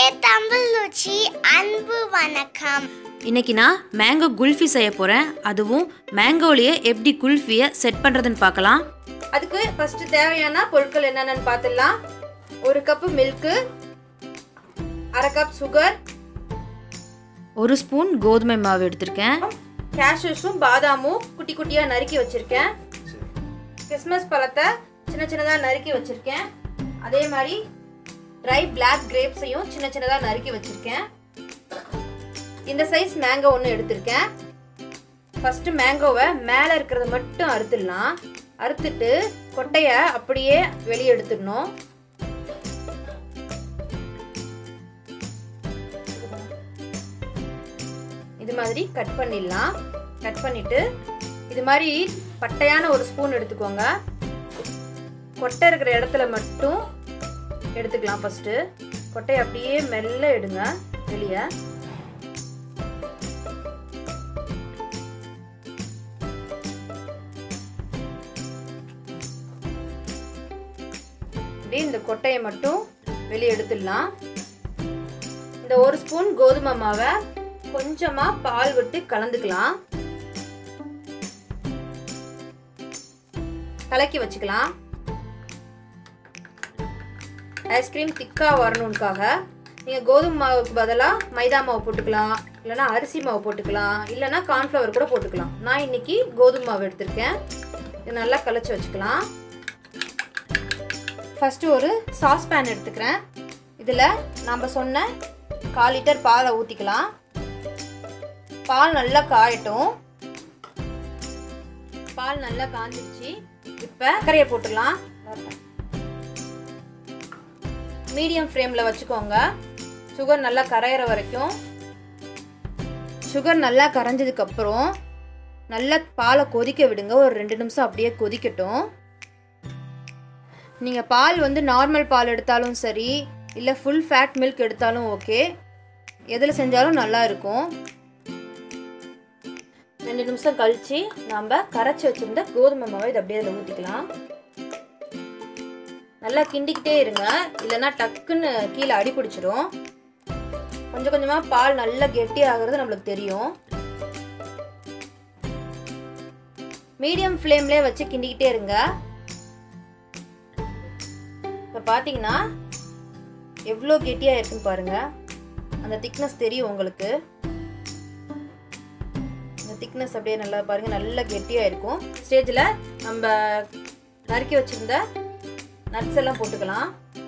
ஏ தமிழுச்சி அன்பு வணக்கம் இன்னைக்கு நான் மேங்கோ குல்ஃபி செய்ய போகிறேன் அதுவும் மேங்கோலேயே எப்படி குல்ஃபியை செட் பண்ணுறதுன்னு பார்க்கலாம் அதுக்கு ஃபர்ஸ்ட் தேவையான பொருட்கள் என்னென்னு பார்த்துடலாம் ஒரு கப்பு மில்க்கு அரை கப் சுகர் ஒரு ஸ்பூன் கோதுமை மாவு எடுத்திருக்கேன் கேஷ்யூஸும் பாதாமும் குட்டி குட்டியாக நறுக்கி வச்சுருக்கேன் கிறிஸ்மஸ் பழத்தை சின்ன சின்னதாக நறுக்கி வச்சுருக்கேன் அதே மாதிரி ட்ரை பிளாக் கிரேப்ஸையும் சின்ன சின்னதாக நறுக்கி வச்சுருக்கேன் இந்த சைஸ் மேங்கோ ஒன்று எடுத்திருக்கேன் ஃபஸ்ட்டு மேங்கோவை மேலே இருக்கிறத மட்டும் அறுத்துடலாம் அறுத்துட்டு கொட்டையை அப்படியே வெளியே எடுத்துடணும் இது மாதிரி கட் பண்ணிடலாம் கட் பண்ணிட்டு இது மாதிரி பட்டையான ஒரு ஸ்பூன் எடுத்துக்கோங்க கொட்டை இருக்கிற இடத்துல மட்டும் எடுத்துக்கலாம் ஃபஸ்ட்டு கொட்டையை அப்படியே மெல்ல எடுங்க வெளியே அப்படியே இந்த கொட்டையை மட்டும் வெளியே எடுத்துடலாம் இந்த ஒரு ஸ்பூன் கோதுமை மாவை கொஞ்சமா பால் விட்டு கலந்துக்கலாம் கலக்கி வச்சுக்கலாம் ஐஸ்கிரீம் திக்கா வரணும்காக நீங்க கோதுமை மாவுக்கு பதிலாக மைதா மாவு போட்டுக்கலாம் இல்லைன்னா அரிசி மாவு போட்டுக்கலாம் இல்லைன்னா கார்ன்ஃப்ளவர் கூட போட்டுக்கலாம் நான் இன்னைக்கு கோதுமை மாவு எடுத்திருக்கேன் இது நல்லா கலச்சி வச்சுக்கலாம் ஃபஸ்ட்டு ஒரு சாஸ் பேன் எடுத்துக்கிறேன் இதில் நம்ம சொன்ன கால் லிட்டர் பாலை ஊற்றிக்கலாம் பால் நல்லா காயட்டும் பால் நல்லா காஞ்சிடுச்சு இப்போ சர்க்கரையை போட்டுடலாம் மீடியம் ஃப்ளேமில் வச்சுக்கோங்க சுகர் நல்லா கரையிற வரைக்கும் சுகர் நல்லா கரைஞ்சதுக்கப்புறம் நல்லா பாலை கொதிக்க விடுங்க ஒரு ரெண்டு நிமிஷம் அப்படியே கொதிக்கட்டும் நீங்கள் பால் வந்து நார்மல் பால் எடுத்தாலும் சரி இல்லை ஃபுல் ஃபேட் மில்க் எடுத்தாலும் ஓகே எதில் செஞ்சாலும் நல்லா இருக்கும் ரெண்டு நிமிஷம் கழிச்சு நாம் கரைச்சி வச்சிருந்த கோதுமை மாவை இதை அப்படியே அதில் ஊற்றிக்கலாம் நல்லா கிண்டிக்கிட்டே இருங்க இல்லைன்னா டக்குன்னு கீழே அடி பிடிச்சிரும் கொஞ்சம் கொஞ்சமாக பால் நல்லா கெட்டி ஆகுறது நம்மளுக்கு தெரியும் மீடியம் ஃப்ளேம்லேயே வச்சு கிண்டிக்கிட்டே இருங்க இப்போ பார்த்தீங்கன்னா எவ்வளோ கெட்டியாக இருக்குன்னு பாருங்க அந்த திக்னஸ் தெரியும் உங்களுக்கு இந்த திக்னஸ் அப்படியே நல்லா பாருங்க நல்லா கெட்டியாக இருக்கும் ஸ்டேஜில் நம்ம நறுக்கி வச்சிருந்த நட்ஸ் எல்லாம் போட்டுக்கலாம்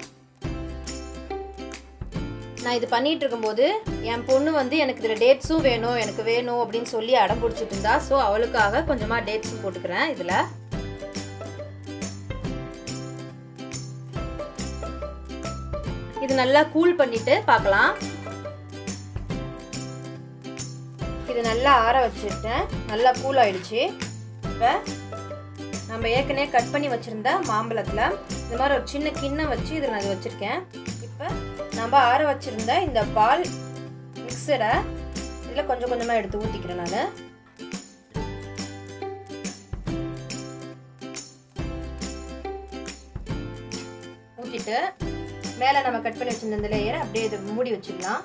நான் இது பண்ணிட்டு இருக்கும்போது என் பொண்ணு வந்து எனக்கு இதில் டேட்ஸும் வேணும் எனக்கு வேணும் அப்படின்னு சொல்லி அடம் பிடிச்சிட்டு இருந்தா ஸோ அவளுக்காக கொஞ்சமாக டேட்ஸும் போட்டுக்கிறேன் இதில் இது நல்லா கூல் பண்ணிட்டு பார்க்கலாம் இது நல்லா ஆற வச்சுட்டேன் நல்லா கூல் ஆயிடுச்சு இப்போ நம்ம ஏற்கனவே கட் பண்ணி வச்சுருந்த மாம்பழத்தில் இந்த மாதிரி ஒரு சின்ன கிண்ணம் வச்சு இதில் நான் இது வச்சுருக்கேன் இப்போ நம்ம ஆற வச்சுருந்த இந்த பால் மிக்சடை இதில் கொஞ்சம் கொஞ்சமாக எடுத்து ஊற்றிக்கிறேன் நான் ஊற்றிட்டு மேலே நம்ம கட் பண்ணி வச்சிருந்த இந்த லேயரை அப்படியே இதை மூடி வச்சிடலாம்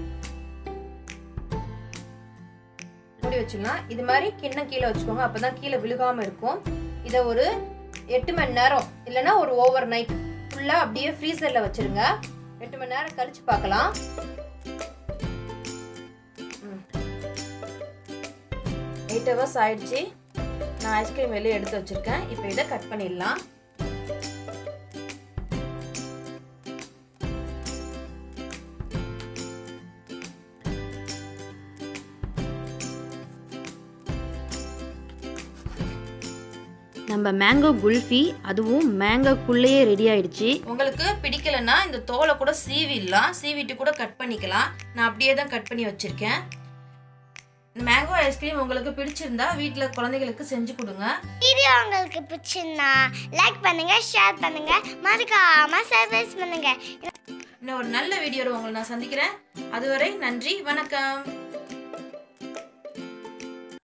மூடி வச்சிடலாம் இது மாதிரி கிண்ணம் கீழே வச்சுக்கோங்க அப்போ தான் கீழே விழுகாமல் இருக்கும் இதை ஒரு எட்டு மணி நேரம் இல்லைன்னா ஒரு ஓவர் நைட் ஃபுல்லாக அப்படியே ஃப்ரீசரில் வச்சுருங்க எட்டு மணி நேரம் கழிச்சு பார்க்கலாம் எயிட் ஹவர்ஸ் ஆயிடுச்சு நான் ஐஸ்கிரீம் வெளியே எடுத்து வச்சுருக்கேன் இப்போ இதை கட் பண்ணிடலாம் நம்ம மேங்கோ குல்ஃபி அதுவும் மேங்கோக்குள்ளேயே ரெடி ஆயிடுச்சு உங்களுக்கு பிடிக்கலன்னா இந்த தோலை கூட சீவிடலாம் சீவிட்டு கூட கட் பண்ணிக்கலாம் நான் அப்படியே தான் கட் பண்ணி வச்சுருக்கேன் இந்த மேங்கோ ஐஸ்கிரீம் உங்களுக்கு பிடிச்சிருந்தா வீட்டில் குழந்தைகளுக்கு செஞ்சு கொடுங்க வீடியோ உங்களுக்கு பிடிச்சிருந்தா லைக் பண்ணுங்க ஷேர் பண்ணுங்க மறக்காம சர்வீஸ் பண்ணுங்க இன்னும் ஒரு நல்ல வீடியோவில் உங்களை நான் சந்திக்கிறேன் அதுவரை நன்றி வணக்கம்